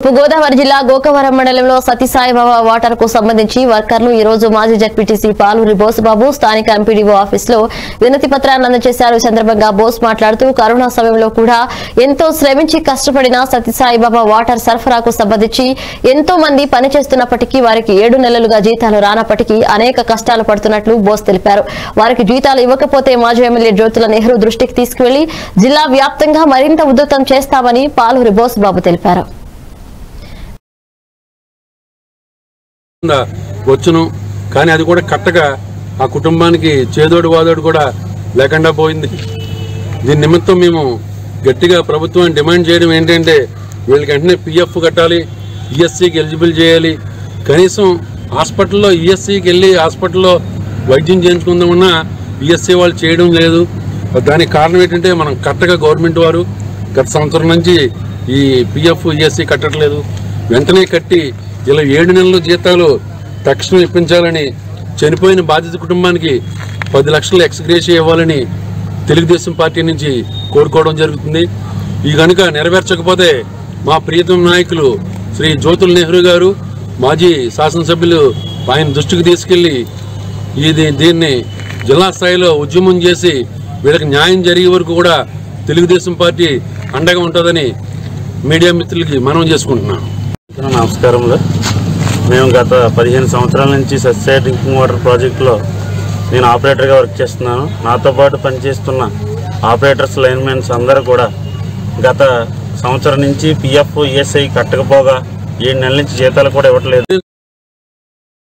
గోదావరి జిల్లా గోకవరం మండలంలో సతీసాయిబాబా వాటర్ కు సంబంధించి వర్కర్లు ఈ రోజు మాజీ జడ్పీటీసీ పాలూరి బోసుబాబు స్థానిక ఎంపీడీఓ ఆఫీస్ లో వినతి పత్రాన్ని అందజేశారు ఈ సందర్భంగా బోస్ మాట్లాడుతూ కరోనా సమయంలో కూడా ఎంతో శ్రమించి కష్టపడిన సతీసాయిబాబా వాటర్ సరఫరాకు సంబంధించి ఎంతో మంది పనిచేస్తున్నప్పటికీ వారికి ఏడు నెలలుగా జీతాలు రానప్పటికీ అనేక కష్టాలు పడుతున్నట్లు బోస్ తెలిపారు వారికి జీతాలు ఇవ్వకపోతే మాజీ ఎమ్మెల్యే జ్యోతుల నెహ్రూ దృష్టికి తీసుకువెళ్లి జిల్లా వ్యాప్తంగా మరింత ఉధృతం చేస్తామని పాలూరి బోసుబాబు తెలిపారు కింద వచ్చును కానీ అది కూడా కట్టగా ఆ కుటుంబానికి చేదోడు వాదోడు కూడా లేకుండా పోయింది దీని నిమిత్తం మేము గట్టిగా ప్రభుత్వాన్ని డిమాండ్ చేయడం ఏంటంటే వీళ్ళకి వెంటనే పిఎఫ్ కట్టాలి ఈఎస్సీకి ఎలిజిబుల్ చేయాలి కనీసం హాస్పిటల్లో ఈఎస్సీకి వెళ్ళి హాస్పిటల్లో వైద్యం చేయించుకుందామన్నా ఈఎస్సీ వాళ్ళు చేయడం లేదు దానికి కారణం ఏంటంటే మనం కట్టగా గవర్నమెంట్ వారు గత సంవత్సరం నుంచి ఈ పిఎఫ్ ఈఎస్సీ కట్టట్లేదు వెంటనే కట్టి ఇలా ఏడు నెలల జీతాలు తక్షణం ఇప్పించాలని చనిపోయిన బాధిత కుటుంబానికి పది లక్షల ఎక్స్గ్రేషియా ఇవ్వాలని తెలుగుదేశం పార్టీ నుంచి కోరుకోవడం జరుగుతుంది ఈ కనుక నెరవేర్చకపోతే మా ప్రియతమ నాయకులు శ్రీ జ్యోతుల్ నెహ్రూ గారు మాజీ శాసనసభ్యులు ఆయన దృష్టికి తీసుకెళ్లి ఇది దీన్ని జిల్లా స్థాయిలో ఉద్యమం చేసి వీళ్ళకి న్యాయం జరిగే వరకు కూడా తెలుగుదేశం పార్టీ అండగా ఉంటుందని మీడియా మిత్రులకి మనం చేసుకుంటున్నాం నమస్కారములు మేము గత పదిహేను సంవత్సరాల నుంచి సబ్సిడీ డ్రింకింగ్ వాటర్ ప్రాజెక్టులో నేను ఆపరేటర్గా వర్క్ చేస్తున్నాను నాతో పాటు పనిచేస్తున్న ఆపరేటర్స్ లైన్మెన్స్ అందరూ కూడా గత సంవత్సరం నుంచి పిఎఫ్ ఈఎస్ఐ కట్టకపోగా ఏడు నెలల నుంచి జీతాలు కూడా ఇవ్వట్లేదు